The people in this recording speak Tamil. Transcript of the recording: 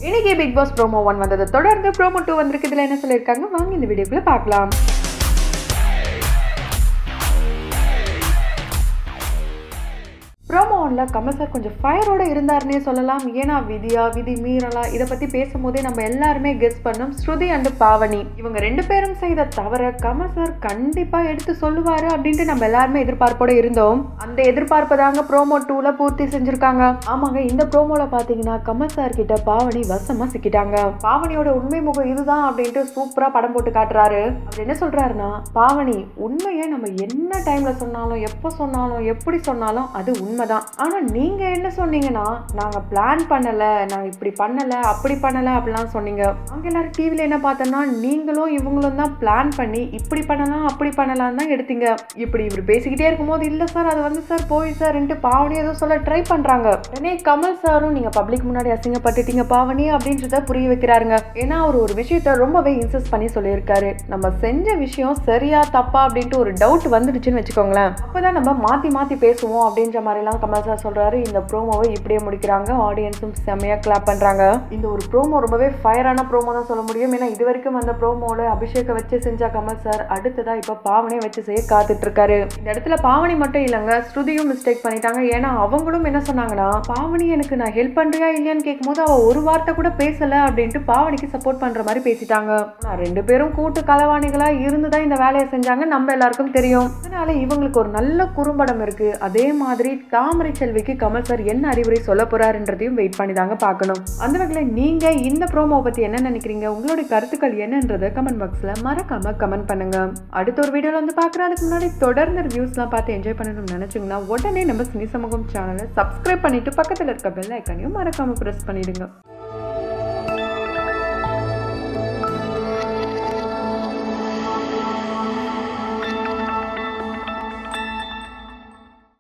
இன்னைக்கு பிக் பாஸ் ப்ரோமோ ஒன் வந்தது தொடர்ந்து ப்ரோமோ டூ வந்திருக்கு இதில் என்ன சொல்லியிருக்காங்க வாங்க இந்த வீடியோக்குள்ள பார்க்கலாம் ப்ரோமோ ஒன்ல கமல் சார் கொஞ்சம் ஃபயரோட இருந்தாருன்னே சொல்லலாம் ஏன்னா விதியா விதி மீறலா இதை பத்தி பேசும்போதே நம்ம எல்லாருமே கெஸ் பண்ணோம் ஸ்ருதி அண்ட் பாவனி இவங்க ரெண்டு பேரும் செய்த தவற கமல் சார் கண்டிப்பா எடுத்து சொல்லுவாரு அப்படின்ட்டு நம்ம எல்லாருமே எதிர்பார்ப்போட இருந்தோம் அந்த எதிர்பார்ப்பு தாங்க ப்ரோமோ டூல பூர்த்தி செஞ்சிருக்காங்க ஆமாங்க இந்த ப்ரோமோல பாத்தீங்கன்னா கமல் சார் கிட்ட பாவனி வசமா சிக்கிட்டாங்க பாவனியோட உண்மை முகம் இதுதான் அப்படின்ட்டு சூப்பரா படம் போட்டு காட்டுறாரு அவர் என்ன சொல்றாருன்னா பாவனி உண்மையை நம்ம என்ன டைம்ல சொன்னாலும் எப்போ சொன்னாலும் எப்படி சொன்னாலும் அது உண்மைதான் ஆனா நீங்க என்ன சொன்னீங்கன்னா நாங்க பிளான் பண்ணல நாங்க இப்படி பண்ணல அப்படி பண்ணல அப்படிலாம் சொன்னீங்க அங்க எல்லாரும் டிவில என்ன பார்த்தோம்னா நீங்களும் இவங்களும் தான் பிளான் பண்ணி இப்படி பண்ணலாம் அப்படி பண்ணலாம் தான் எடுத்தீங்க இப்படி இவர் பேசிக்கிட்டே இருக்கும்போது இல்ல சார் அது வந்து சார் போய் சார்ன்ட்டு பாவனி ஏதோ சொல்ல ட்ரை பண்றாங்க உடனே கமல் சாரும் நீங்க பப்ளிக் முன்னாடி அசிங்கப்பட்டுட்டீங்க பாவனி அப்படின்றத புரிய வைக்கிறாருங்க ஏன்னா அவர் ஒரு விஷயத்த ரொம்பவே இன்சஸ்ட் பண்ணி சொல்லியிருக்காரு நம்ம செஞ்ச விஷயம் சரியா தப்பா அப்படின்ட்டு ஒரு டவுட் வந்துடுச்சுன்னு வச்சுக்கோங்களேன் அப்பதான் நம்ம மாத்தி மாத்தி பேசுவோம் அப்படின்ற மாதிரிலாம் கமல் சார் சொல்றாரு இந்த ப்ரோமோவை இப்படியே முடிக்கிறாங்க ஆடியன்ஸும் செம்மையா கிளாப் பண்றாங்க இந்த ஒரு ப்ரோமோ ரொம்பவே ஃபயரான ப்ரோமோ தான் சொல்ல முடியும் ஏன்னா இது வரைக்கும் அந்த ப்ரோமோல அபிஷேக வச்சு செஞ்ச கமல் சார் அடுத்ததா இப்ப பாவனையை வச்சு செய்ய காத்துட்டு இருக்காரு இந்த இடத்துல பாவனி மட்டும் இல்லைங்க ஸ்ருதியும் மிஸ்டேக் பண்ணிட்டாங்க ஏன்னா அவங்களும் என்ன சொன்னாங்கன்னா பாவனி எனக்கு நான் ஹெல்ப் பண்றியா இல்லையான்னு கேட்கும்போது அவ ஒரு வார்த்தை கூட பேசல அப்படின்ட்டு பாவனிக்கு சப்போர்ட் பண்ற மாதிரி பேசிட்டாங்க ஆனா ரெண்டு பேரும் கூட்டு களவாணிகளா இருந்துதான் இந்த வேலையை செஞ்சாங்க நம்ம எல்லாருக்கும் தெரியும் அதனால இவங்களுக்கு ஒரு நல்ல குறும்படம் இருக்கு அதே மாதிரி தாமரை செல்விக்கு கமல் சார் என்ன அறிவுரை சொல்ல போறாருன்றதையும் வெயிட் பண்ணி தாங்க பார்க்கணும் அந்த வகையில் நீங்க இந்த ப்ரோமோ பத்தி என்ன நினைக்கிறீங்க உங்களுடைய கருத்துக்கள் என்னன்றதை கமெண்ட் பாக்ஸ்ல மறக்காம கமெண்ட் பண்ணுங்க அடுத்த ஒரு வீடியோல வந்து பார்க்குறேன் அதுக்கு முன்னாடி தொடர்ந்து ரிவ்யூஸ்லாம் பார்த்து என்ஜாய் பண்ணணும்னு நினைச்சீங்கன்னா உடனே நம்ம சினி சமூகம் சேனலை சப்ஸ்கிரைப் பண்ணிட்டு பக்கத்தில் இருக்க பெல் ஐக்கானையும் மறக்காம ப்ரெஸ் பண்ணிடுங்க